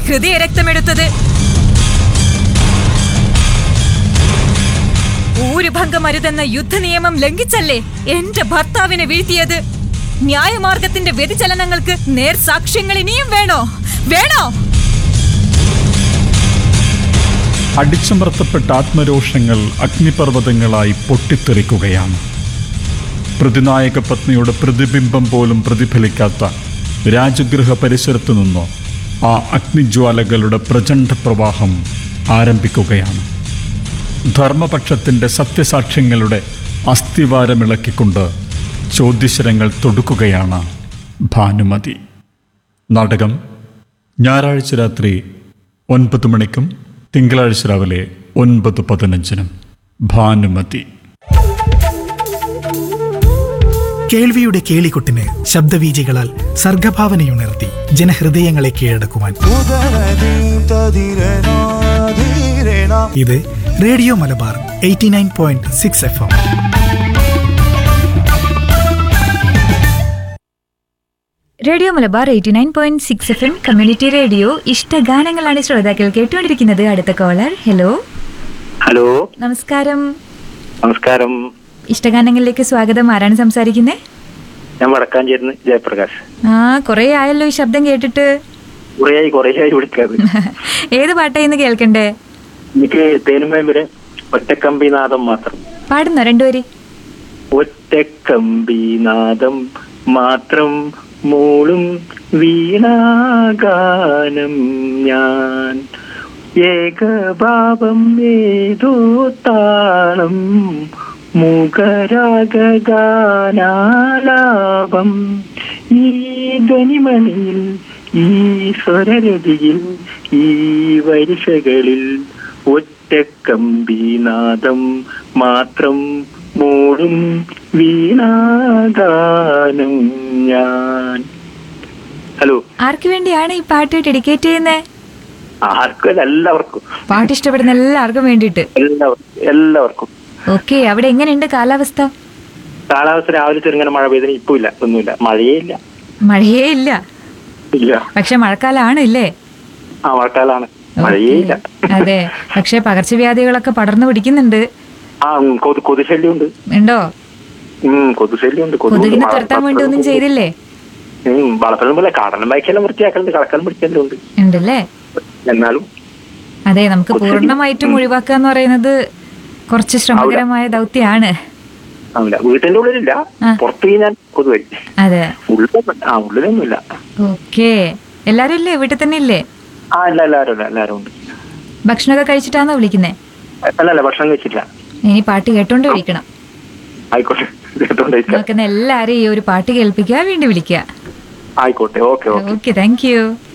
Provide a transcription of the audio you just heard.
ഹൃദയരക്തമെടുത്തത് ഊരുഭംഗമരുതെന്ന യുദ്ധനിയമം ലംഘിച്ചല്ലേ എന്റെ ഭർത്താവിനെ വീഴ്ത്തിയത് ന്യായമാർഗത്തിന്റെ വ്യതിചലനങ്ങൾക്ക് നേർ സാക്ഷ്യങ്ങൾ ഇനിയും വേണോ വേണോ അടിച്ചമർത്തപ്പെട്ട ആത്മരോഷങ്ങൾ അഗ്നിപർവ്വതങ്ങളായി പൊട്ടിത്തെറിക്കുകയാണ് പ്രതിനായക പത്നിയുടെ പ്രതിബിംബം പോലും പ്രതിഫലിക്കാത്ത രാജഗൃഹ പരിസരത്തു നിന്നോ ആ അഗ്നിജ്വാലകളുടെ പ്രചണ്ഡ പ്രവാഹം ആരംഭിക്കുകയാണ് ധർമ്മപക്ഷത്തിൻ്റെ സത്യസാക്ഷ്യങ്ങളുടെ അസ്ഥിവാരമിളക്കിക്കൊണ്ട് ചോദ്യശരങ്ങൾ തൊടുക്കുകയാണ് ഭാനുമതി നാടകം ഞായറാഴ്ച രാത്രി ഒൻപത് മണിക്കും തിങ്കളാഴ്ച രാവിലെ ഒൻപത് പതിനഞ്ചിനും ഭാനുമതി കേൾവിയുടെ കേളികൊട്ടിന് ശബ്ദവീചികളാൽ സർഗഭാവനയുണർത്തി ജനഹൃദയങ്ങളെ കീഴടക്കുവാൻ ഇത് radio Malabar eighty nine point six F M radio Malabar eighty nine point six F M community radio ഇഷ്ടഗാനങ്ങളാണ് ശ്രോതാക്കൾ കേട്ടുകൊണ്ടിരിക്കുന്നത് അടുത്ത കോളർ ഹലോ ഹലോ നമസ്കാരം നമസ്കാരം ഇഷ്ടഗാനങ്ങളിലേക്ക് സ്വാഗതം ആരാണ് സംസാരിക്കുന്നത് ഞാൻ വടക്കാഞ്ചേരിന്ന് ജയപ്രകാശ് ആ കുറേ ആയല്ലോ ഈ ശബ്ദം കേട്ടിട്ട് കുറേയായി കുറേയായി വിളിക്കാത് ഏത് പാട്ടായിന്ന് കേൾക്കണ്ടേ എനിക്ക് തേനുമേമ്പര് ഒറ്റക്കമ്പിനാദം മാത്രം പാടുന്നോ രണ്ടുപേര് ഒറ്റക്കമ്പിനാദം മാത്രം മൂളും വീണാഗാനം ഞാൻ ഏകഭാവം ഏതോ താളം മുഖരാഗാനാലാപം ഈ ധ്വനിമണിയിൽ ഈ സ്വരരതിയിൽ ഈ വരിശകളിൽ ഒറ്റക്കമ്പിനാദം മാത്രം മൂടും വീണാഗാനം ഞാൻ ഹലോ ആർക്ക് വേണ്ടിയാണ് ഈ പാട്ട് ഡെഡിക്കേറ്റ് ചെയ്യുന്നത് ആർക്കും അല്ല, എല്ലാവർക്കും പാട്ട് ഇഷ്ടപ്പെടുന്ന എല്ലാവർക്കും വേണ്ടിയിട്ട് എല്ലാവർക്കും എല്ലാവർക്കും ഓക്കെ അവിടെ എങ്ങനെയുണ്ട് കാലാവസ്ഥ കാലാവസ്ഥ രാവിലെ ചെറുങ്ങനെ മഴ പെയ്തിന് ഇപ്പൊ ഇല്ല ഒന്നുമില്ല മഴയേ ഇല്ല മഴയേ ഇല്ല ഇല്ല പക്ഷെ മഴക്കാലാണ് ഇല്ലേ ആ മഴക്കാലാണ് മഴയേ ഇല്ല അതെ പക്ഷെ പകർച്ചവ്യാധികളൊക്കെ പടർന്നു പിടിക്കുന്നുണ്ട് ആ ഉം, കൊതു കൊതുശല്യം ഉണ്ട് ഉണ്ടോ ഉം കൊതുശല്യം ഉണ്ട് കൊതുകിനെ തുരത്താൻ വേണ്ടി ഒന്നും ചെയ്തില്ലേ വളർത്തലും പോലെ കാടനും ബൈക്കെല്ലാം വൃത്തിയാക്കലുണ്ട് കളക്കലും പിടിക്കലും ഉണ്ട് ഉണ്ടല്ലേ എന്നാലും അതെ നമുക്ക് പൂർണ്ണമായിട്ടും ഒഴിവാക്കുക എന്ന് പറയുന്നത് കുറച്ച് ശ്രമകരമായ ദൗത്യമാണ് ആവില്ല വീട്ടിന്റെ ഉള്ളിലില്ല ആ. പുറത്ത് ഞാൻ കൊതുവരി അതെ ഉള്ളിൽ ആ ഉള്ളിലൊന്നുമില്ല ഓക്കെ എല്ലാരും ഇല്ലേ വീട്ടിൽ തന്നെ ഇല്ലേ ആ അല്ല എല്ലാരും ഉണ്ട് എല്ലാരും ഉണ്ട് ഭക്ഷണമൊക്കെ കഴിച്ചിട്ടാണോ വിളിക്കുന്നേ അല്ല അല്ല ഭക്ഷണം കഴിച്ചിട്ടില്ല ഇനി പാട്ട് കേട്ടോണ്ട് വിളിക്കണം ആയിക്കോട്ടെ കേട്ടോണ്ടിരിക്കാം നോക്കുന്ന എല്ലാരെയും ഈ ഒരു പാട്ട് കേൾപ്പിക്കുക വീണ്ടും വിളിക്കുക ആയിക്കോട്ടെ okay okay okay thank U